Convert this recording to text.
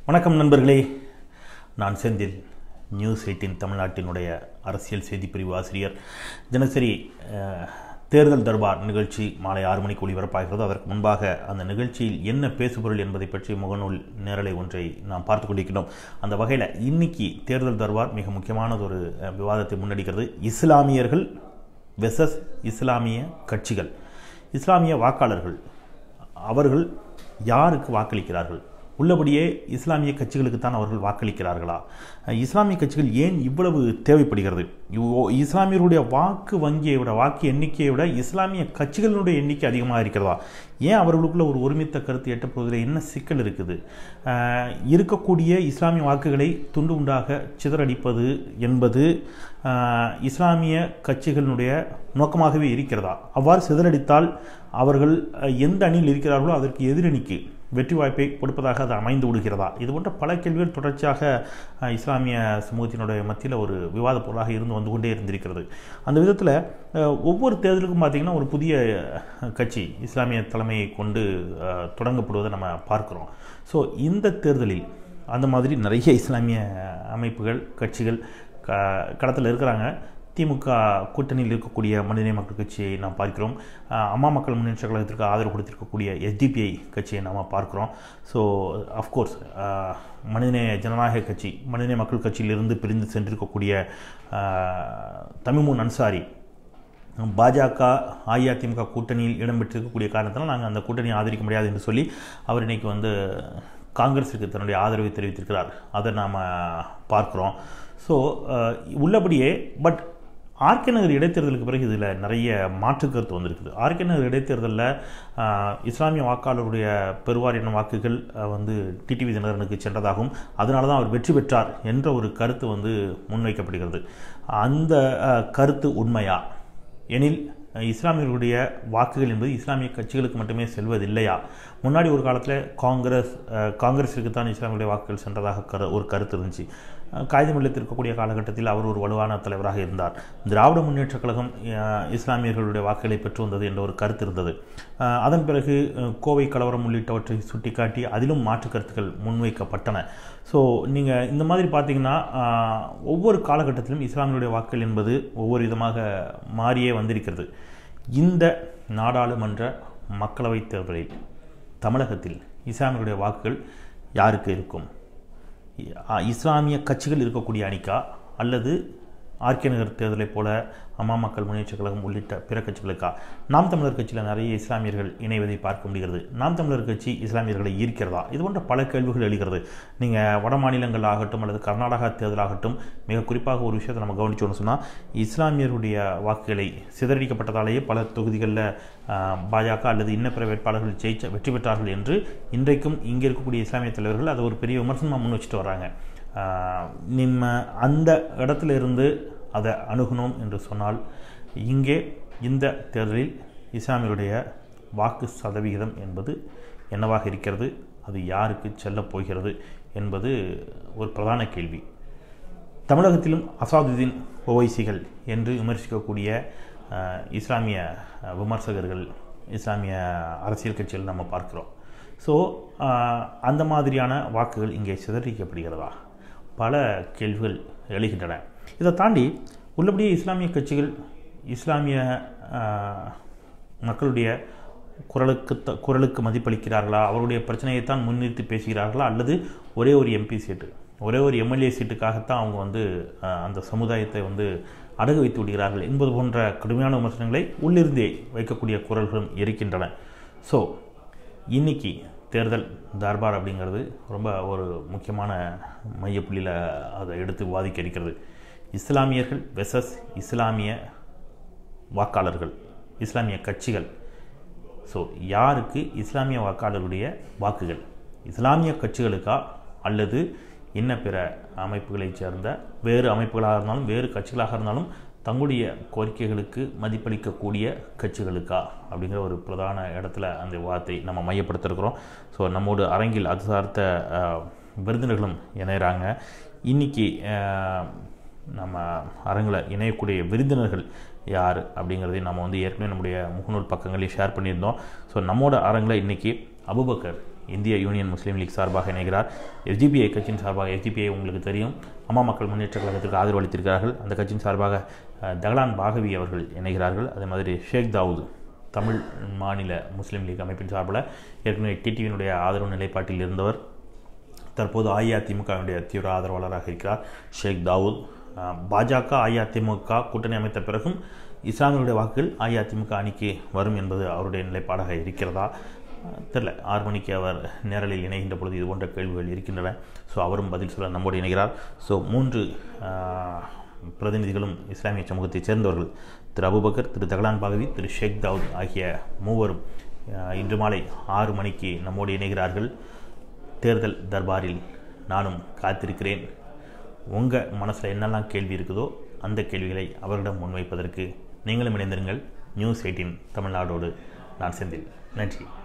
வணக்கம் நண்பர்களே நான் செந்தில் நியூஸ் எயிட்டின் தமிழ்நாட்டினுடைய அரசியல் செய்தி பிரிவு ஆசிரியர் தினசரி அஹ், தேர்தல் தர்பார் நிகழ்ச்சி மாலை ஆறு மணிக்கு ஒளிபரப்பாகிறது அதற்கு முன்பாக அந்த நிகழ்ச்சியில் என்ன பேசுபொருள் என்பதை பற்றி முகநூல் நேரலை ஒன்றை நாம் பார்த்து கொண்டிருக்கிறோம் அந்த வகையில் இன்னைக்கு தேர்தல் தர்பார் மிக முக்கியமானது ஒரு அஹ், விவாதத்தை முன்னெடுக்கிறது இஸ்லாமியர்கள் வெசஸ் இஸ்லாமிய கட்சிகள் இஸ்லாமிய வாக்காளர்கள் அவர்கள் யாருக்கு வாக்களிக்கிறார்கள் உள்ளபடியே இஸ்லாமிய கட்சிகளுக்கு தான் அவர்கள் வாக்களிக்கிறார்களா அஹ் இஸ்லாமிய கட்சிகள் ஏன் இவ்வளவு தேவைப்படுகிறது இவ்வோ- இஸ்லாமியருடைய வாக்கு வங்கியை விட வாக்கு எண்ணிக்கையை விட இஸ்லாமிய கட்சிகளினுடைய எண்ணிக்கை அதிகமாக இருக்கிறதா ஏன் அவர்களுக்குள்ள ஒரு ஒருமித்த கருத்து எட்டப்படுவதில் என்ன சிக்கல் இருக்குது அஹ் இருக்கக்கூடிய இஸ்லாமிய வாக்குகளை துண்டு உண்டாக சிதறடிப்பது என்பது அஹ், இஸ்லாமிய கட்சிகளினுடைய நோக்கமாகவே இருக்கிறதா அவ்வாறு சிதறடித்தால் அவர்கள் அஹ், எந்த அணியில் இருக்கிறார்களோ அதற்கு எதிரணிக்கு வெற்றி வாய்ப்பை கொடுப்பதாக அது அமைந்து விடுகிறதா இது போன்ற பல கேள்விகள் தொடர்ச்சியாக அஹ், இஸ்லாமிய சமூகத்தினுடைய மத்தியில் ஒரு விவாத பொருளாக இருந்து வந்து கொண்டே இருந்திருக்கிறது அந்த விதத்தில் அஹ், ஒவ்வொரு தேர்தலுக்கும் பார்த்திங்கன்னா ஒரு புதிய அஹ், கட்சி இஸ்லாமிய தலைமையை கொண்டு அஹ், தொடங்கப்படுவதை நம்ம பார்க்குறோம் ஸோ இந்த தேர்தலில் அந்த மாதிரி நிறைய இஸ்லாமிய அமைப்புகள் கட்சிகள் க களத்தில் இருக்கிறாங்க திமுக கூட்டணியில் இருக்கக்கூடிய மனிதநேய மக்கள் கட்சியை நாம் பார்க்கிறோம் அஹ் அம்மா மக்கள் முன்னேற்ற கழகத்திற்கு ஆதரவு கொடுத்திருக்கக்கூடிய எஸ்டிபிஐ கட்சியை நாம் பார்க்கிறோம் ஸோ அஃப்கோர்ஸ் மனிதநேய ஜனநாயக கட்சி மனிதநேய மக்கள் கட்சியிலிருந்து பிரிந்து சென்றிருக்கக்கூடிய அஹ், தமிமுன் அன்சாரி பாஜக அஇஅதிமுக கூட்டணியில் இடம்பெற்றிருக்கக்கூடிய காரணத்தினால் நாங்கள் அந்த கூட்டணியை ஆதரிக்க முடியாது என்று சொல்லி அவர் இன்னைக்கு வந்து காங்கிரஸுக்கு தன்னுடைய ஆதரவை தெரிவித்திருக்கிறார் அதை நாம் பார்க்குறோம் ஸோ உள்ளபடியே பட் ஆர்கே நகர் இடைத்தேர்தலுக்கு பிறகு இதில் நிறைய மாற்று கருத்து வந்திருக்குது ஆர்கே நகர் இடைத்தேர்தலில் ஆஹ், இஸ்லாமிய வாக்காளருடைய பெருவாரியான வாக்குகள் ஆஹ், வந்து டிடிவி தினகரனுக்கு சென்றதாகவும் அதனால தான் அவர் வெற்றி பெற்றார் என்ற ஒரு கருத்து வந்து முன்வைக்கப்படுகிறது அந்த ஆஹ், கருத்து உண்மையா எனில் அஹ், இஸ்லாமியர்களுடைய வாக்குகள் என்பது இஸ்லாமிய கட்சிகளுக்கு மட்டுமே செல்வதில்லையா முன்னாடி ஒரு காலத்தில் காங்கிரஸ் அஹ், காங்கிரஸிற்கு தான் இஸ்லாமியுடைய வாக்குகள் சென்றதாக கரு ஒரு கருத்து இருந்துச்சு அஹ், காகிதம் இல்லத்தில் இருக்கக்கூடிய காலகட்டத்தில் அவர் ஒரு வலுவான தலைவராக இருந்தார் திராவிட முன்னேற்றக் கழகம் அஹ், இஸ்லாமியர்களுடைய வாக்குகளை பெற்று வந்தது என்ற ஒரு கருத்து இருந்தது அஹ், அதன் பிறகு அஹ், கோவை கலவரம் உள்ளிட்டவற்றை சுட்டிக்காட்டி அதிலும் மாற்று கருத்துக்கள் முன்வைக்கப்பட்டன ஸோ நீங்கள் இந்த மாதிரி பார்த்தீங்கன்னா ஆஹ், ஒவ்வொரு காலகட்டத்திலும் இஸ்லாமியருடைய வாக்குகள் என்பது ஒவ்வொரு விதமாக மாறியே வந்திருக்கிறது இந்த நாடாளுமன்ற மக்களவைத் தேர்தலில் தமிழகத்தில் இஸ்லாமியருடைய வாக்குகள் யாருக்கு இருக்கும் இ- இஸ்லாமிய கட்சிகள் இருக்கக்கூடிய அணிக்கா அல்லது ஆர்கே நகர் தேர்தலைப் போல அம்மா மக்கள் முன்னேற்றக் கழகம் உள்ளிட்ட பிற கட்சிகளுக்கா நாம் தமிழர் கட்சியில் நிறைய இஸ்லாமியர்கள் இணைவதை பார்க்க முடிகிறது நாம் தமிழர் கட்சி இஸ்லாமியர்களை ஈர்க்கிறதா இது போன்ற பல கேள்விகள் எழுகிறது நீங்கள் வட மாநிலங்கள் ஆகட்டும் அல்லது கர்நாடகா தேர்தலாகட்டும் மிக குறிப்பாக ஒரு விஷயத்தை நம்ம கவனிச்சோம்னு சொன்னால் இஸ்லாமியருடைய வாக்குகளை சிதறடிக்கப்பட்டதாலேயே பல தொகுதிகளில் பாஜக அல்லது இன்ன பிற வேட்பாளர்கள் ஜெயிச்ச வெற்றி பெற்றார்கள் என்று இன்றைக்கும் இங்கே இருக்கக்கூடிய இஸ்லாமிய தலைவர்கள் அதை ஒரு பெரிய விமர்சனமாக முன் வச்சுட்டு வராங்க ஆஹ் நம்ம அந்த இடத்துல இருந்து அதை அணுகணும் என்று சொன்னால் இங்கே இந்த தேர்தலில் இஸ்லாமியருடைய வாக்கு சதவிகிதம் என்பது என்னவாக இருக்கிறது அது யாருக்கு செல்லப் போகிறது என்பது ஒரு பிரதான கேள்வி தமிழகத்திலும் அசாதுதீன் ஓவைசிகள் என்று விமர்சிக்கக்கூடிய அஹ், இஸ்லாமிய அஹ், விமர்சகர்கள் இஸ்லாமிய அரசியல் கட்சிகள் நம்ம பார்க்கிறோம் ஸோ அந்த மாதிரியான வாக்குகள் இங்கே சிதறடிக்கப்படுகிறதா பல கேள்விகள் எழுகின்றன இதை தாண்டி உள்ளபடியே இஸ்லாமிய கட்சிகள் இஸ்லாமிய அஹ், மக்களுடைய குரலுக்கு த குரலுக்கு மதிப்பளிக்கிறார்களா அவருடைய பிரச்சனையைத்தான் முன்னிறுத்தி பேசுகிறார்களா அல்லது ஒரே ஒரு எம்பி சீட்டு ஒரே ஒரு எம்எல்ஏ சீட்டுக்காகத்தான் அவங்க வந்து அஹ், அந்த சமுதாயத்தை வந்து அடகு வைத்து விடுகிறார்கள் என்பது போன்ற கடுமையான விமர்சனங்களை உள்ளிருந்தே வைக்கக்கூடிய குரல்களும் இருக்கின்றன ஸோ இன்னைக்கு தேர்தல் தர்பார் அப்படிங்கிறது ரொம்ப ஒரு முக்கியமான மையப்புள்ளியில் அதை எடுத்து விவாதிக்க இருக்கிறது இஸ்லாமியர்கள் வெசஸ் இஸ்லாமிய வாக்காளர்கள் இஸ்லாமிய கட்சிகள் ஸோ யாருக்கு இஸ்லாமிய வாக்காளருடைய வாக்குகள் இஸ்லாமிய கட்சிகளுக்கா அல்லது இன்ன பிற அமைப்புகளைச் சேர்ந்த வேறு அமைப்புகளாக இருந்தாலும் வேறு கட்சிகளாக இருந்தாலும் தங்களுடைய கோரிக்கைகளுக்கு மதிப்பளிக்கக்கூடிய கட்சிகளுக்கா அப்படிங்கிற ஒரு பிரதான இடத்துல அந்த விவாதத்தை நம்ம மையப்படுத்திருக்கிறோம் ஸோ நம்மோடு அரங்கில் அது சார்ந்த அஹ், விருந்தினர்களும் இணைகிறாங்க இன்னைக்கு அஹ், நம்ம அரங்கில் இணையக்கூடிய விருந்தினர்கள் யார் அப்படிங்கிறதையும் நம்ம வந்து ஏற்கனவே நம்முடைய முகநூல் பக்கங்களையும் ஷேர் பண்ணியிருந்தோம் ஸோ நம்மோட அரங்கில் இன்றைக்கி அபுபக்கர் இந்திய யூனியன் முஸ்லீம் லீக் சார்பாக இணைகிறார் எஃப்ஜிபிஐ கட்சியின் சார்பாக எஃப்ஜிபிஐ உங்களுக்கு தெரியும் அம்மா மக்கள் முன்னேற்ற கழகத்திற்கு ஆதரவு அளித்திருக்கிறார்கள் அந்த கட்சியின் சார்பாக அஹ், தகலான் பாகவி அவர்கள் இணைகிறார்கள் அதே மாதிரி ஷேக் தாவூத் தமிழ் மாநில முஸ்லீம் லீக் அமைப்பின் சார்பில் ஏற்கனவே டிடிவியினுடைய ஆதரவு நிலைப்பாட்டில் இருந்தவர் தற்போது அஇஅதிமுகவினுடைய தீவிர ஆதரவாளராக இருக்கிறார் ஷேக் தாவூத் அஹ், பாஜக அஇஅதிமுக கூட்டணி அமைத்த பிறகும் இஸ்லாமியருடைய வாக்குகள் அஇஅதிமுக அணிக்கு வரும் என்பது அவருடைய நிலைப்பாடாக இருக்கிறதா அஹ், தெரில ஆறு மணிக்கு அவர் நேரலில் இணைகின்ற பொழுது இது போன்ற கேள்விகள் இருக்கின்றன ஸோ அவரும் பதில் சொல்ல நம்மோடு இணைகிறார் ஸோ மூன்று அஹ், பிரதிநிதிகளும் இஸ்லாமிய சமூகத்தைச் சேர்ந்தவர்கள் திரு அபுபக்கர் திரு தகலான் பாகவி திரு ஷேக் தாவூத் ஆகிய மூவரும் அஹ், இன்று மாலை ஆறு மணிக்கு நம்மோடு இணைகிறார்கள் தேர்தல் தர்பாரில் நானும் காத்திருக்கிறேன் உங்கள் மனசில் என்னெல்லாம் கேள்வி இருக்குதோ அந்த கேள்விகளை அவரிடம் முன்வைப்பதற்கு நீங்களும் இணைந்திருங்கள் நியூஸ் எயிட்டின் தமிழ்நாடோடு நான் செந்தில் நன்றி